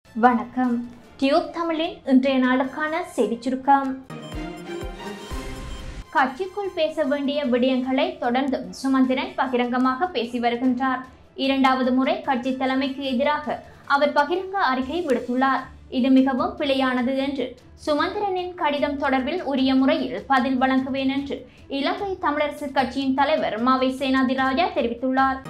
வணக்கம் டியூப் தமிழின் இன்றைய நாளுக்கான செய்திச் சுருக்கம் கட்சிக்குள் பேச வேண்டிய விடயங்களை தொடர்ந்தும் சுமந்திரன் பகிரங்கமாக பேசி வருகின்றார் இரண்டாவது முறை கட்சி தலைமைக்கு எதிராக அவர் பகிரங்க அறிக்கை விடுத்துள்ளார் இது மிகவும் பிழையானது என்று சுமந்திரனின் கடிதம் தொடர்பில் உரிய முறையில் பதில் வழங்குவேன் என்று இலங்கை தமிழரசு கட்சியின் தலைவர் மாவை சேனாதிராஜா தெரிவித்துள்ளார்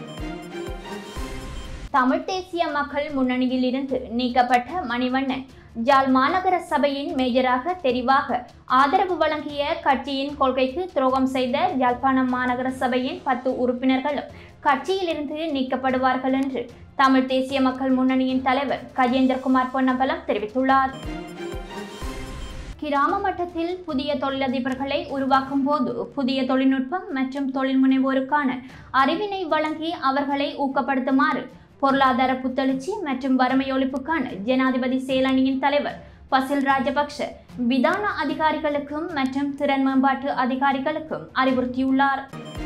தமிழ் தேசிய மக்கள் முன்னணியில் இருந்து நீக்கப்பட்ட மணிவண்ணன் ஜாழ் மாநகர சபையின் மேஜராக தெரிவாக ஆதரவு வழங்கிய கட்சியின் கொள்கைக்கு துரோகம் செய்த யாழ்ப்பாணம் மாநகர சபையின் பத்து உறுப்பினர்களும் கட்சியிலிருந்து நீக்கப்படுவார்கள் என்று தமிழ் தேசிய மக்கள் முன்னணியின் தலைவர் கஜேந்திரகுமார் பொன்னம்பலம் தெரிவித்துள்ளார் கிராம மட்டத்தில் புதிய தொழிலதிபர்களை உருவாக்கும் போது புதிய தொழில்நுட்பம் மற்றும் தொழில் முனைவோருக்கான அறிவினை வழங்கி அவர்களை ஊக்கப்படுத்துமாறு பொருளாதார புத்தெழுச்சி மற்றும் வறுமை ஒழிப்புக்கான ஜனாதிபதி செயலணியின் தலைவர் பசில் ராஜபக்ஷ விதான அதிகாரிகளுக்கும் மற்றும் திறன் மேம்பாட்டு அதிகாரிகளுக்கும் அறிவுறுத்தியுள்ளார்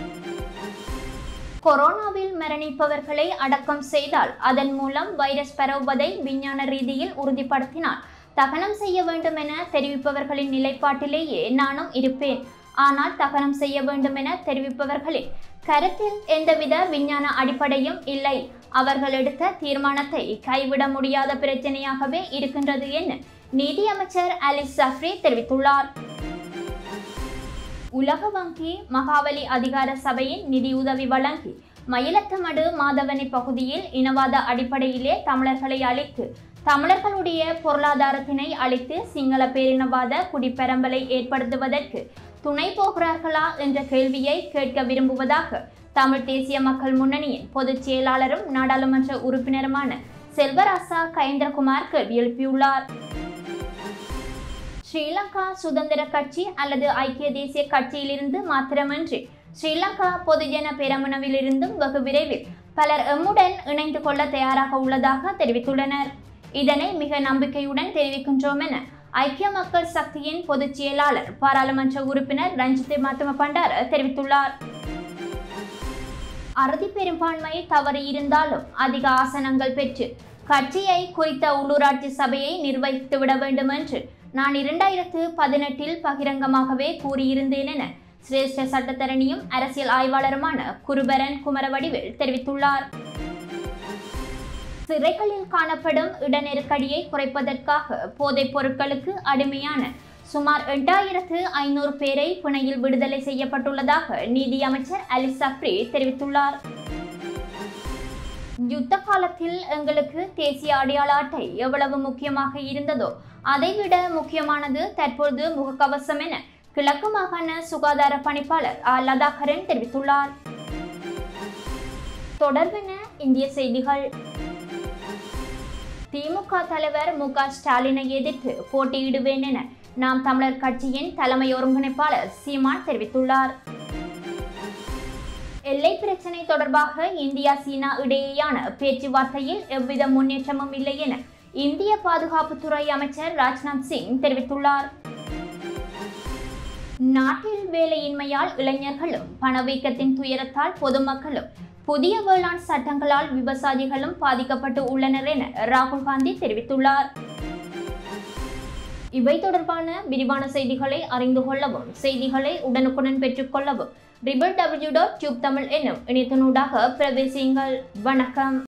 கொரோனாவில் மரணிப்பவர்களை அடக்கம் செய்தால் அதன் மூலம் வைரஸ் பரவுவதை விஞ்ஞான ரீதியில் உறுதிப்படுத்தினால் தகனம் செய்ய வேண்டும் என தெரிவிப்பவர்களின் நிலைப்பாட்டிலேயே நானும் இருப்பேன் ஆனால் தகனம் செய்ய வேண்டும் என தெரிவிப்பவர்களின் கருத்தில் எந்தவித விஞ்ஞான அடிப்படையும் இல்லை அவர்கள் எடுத்த தீர்மானத்தை கைவிட முடியாத பிரச்சனையாகவே இருக்கின்றது என நீதியமைச்சர் அலிஸ் சஃப்ரி தெரிவித்துள்ளார் உலக வங்கி மகாவலி அதிகார சபையின் நிதியுதவி வழங்கி மயிலத்தமடு மாதவனை பகுதியில் இனவாத அடிப்படையிலே தமிழர்களை அழித்து தமிழர்களுடைய பொருளாதாரத்தினை அழித்து சிங்கள பேரினவாத குடிப்பெரம்பலை ஏற்படுத்துவதற்கு துணை போகிறார்களா என்ற கேள்வியை கேட்க விரும்புவதாக தமிழ் தேசிய மக்கள் முன்னணியின் பொதுச் செயலாளரும் நாடாளுமன்ற உறுப்பினருமான செல்வராசா கயேந்திரகுமார் கேள்வி எழுப்பியுள்ளார் ஸ்ரீலங்கா சுதந்திர கட்சி அல்லது ஐக்கிய தேசிய கட்சியிலிருந்து மாத்திரமன்றி ஸ்ரீலங்கா பொதுஜன பெரமுனவிலிருந்தும் வெகு விரைவில் பலர் எம்முடன் இணைந்து கொள்ள தயாராக உள்ளதாக தெரிவித்துள்ளனர் இதனை மிக நம்பிக்கையுடன் தெரிவிக்கின்றோம் என ஐக்கிய மக்கள் சக்தியின் பொதுச் செயலாளர் பாராளுமன்ற உறுப்பினர் ரஞ்சித் மத்தும பண்டார தெரிவித்துள்ளார் அறுதி பெரும்பான்மை தவறு இருந்தாலும் அதிக ஆசனங்கள் பெற்று கட்சியை குறித்த உள்ளூராட்சி சபையை நிர்வகித்துவிட வேண்டும் என்று நான் இரண்டாயிரத்து பதினெட்டில் பகிரங்கமாகவே கூறியிருந்தேன் என சிரேஷ்ட சட்டத்தரணியும் அரசியல் ஆய்வாளருமான குருபரன் குமரவடிவில் தெரிவித்துள்ளார் சிறைகளில் காணப்படும் இட நெருக்கடியை குறைப்பதற்காக போதைப் பொருட்களுக்கு அடிமையான சுமார் எட்டாயிரத்து ஐநூறு பேரை பிணையில் விடுதலை செய்யப்பட்டுள்ளதாக நீதி அமைச்சர் அலி சப்ரி தெரிவித்துள்ளார் யுத்த காலத்தில் எங்களுக்கு தேசிய அடையாள அட்டை எவ்வளவு முக்கியமாக இருந்ததோ அதைவிட முக்கியமானது தற்பொழுது முகக்கவசம் என கிழக்கு மாகாண சுகாதார பணிப்பாளர் ஆ லதாகரன் தெரிவித்துள்ளார் தொடர்பென இந்திய செய்திகள் திமுக தலைவர் மு க ஸ்டாலினை எதிர்த்து போட்டியிடுவேன் என நாம் தமிழர் கட்சியின் தலைமை ஒருங்கிணைப்பாளர் சீமான் தெரிவித்துள்ளார் எல்லை பிரச்சினை தொடர்பாக இந்தியா சீனா இடையேயான பேச்சுவார்த்தையில் எவ்வித முன்னேற்றமும் இல்லை என இந்திய பாதுகாப்புத்துறை அமைச்சர் ராஜ்நாத் சிங் தெரிவித்துள்ளார் நாட்டில் வேலையின்மையால் இளைஞர்களும் பணவீக்கத்தின் துயரத்தால் பொதுமக்களும் புதிய வேளாண் சட்டங்களால் விவசாயிகளும் பாதிக்கப்பட்டு உள்ளனர் என ராகுல் காந்தி தெரிவித்துள்ளார் இவை தொடர்பான விரிவான செய்திகளை அறிந்து கொள்ளவும் செய்திகளை உடனுக்குடன் பெற்றுக்கொள்ளவும் ripple W dot tube Tamil என்னும் இணையத்தினூடாக பிரவேசியுங்கள் வணக்கம்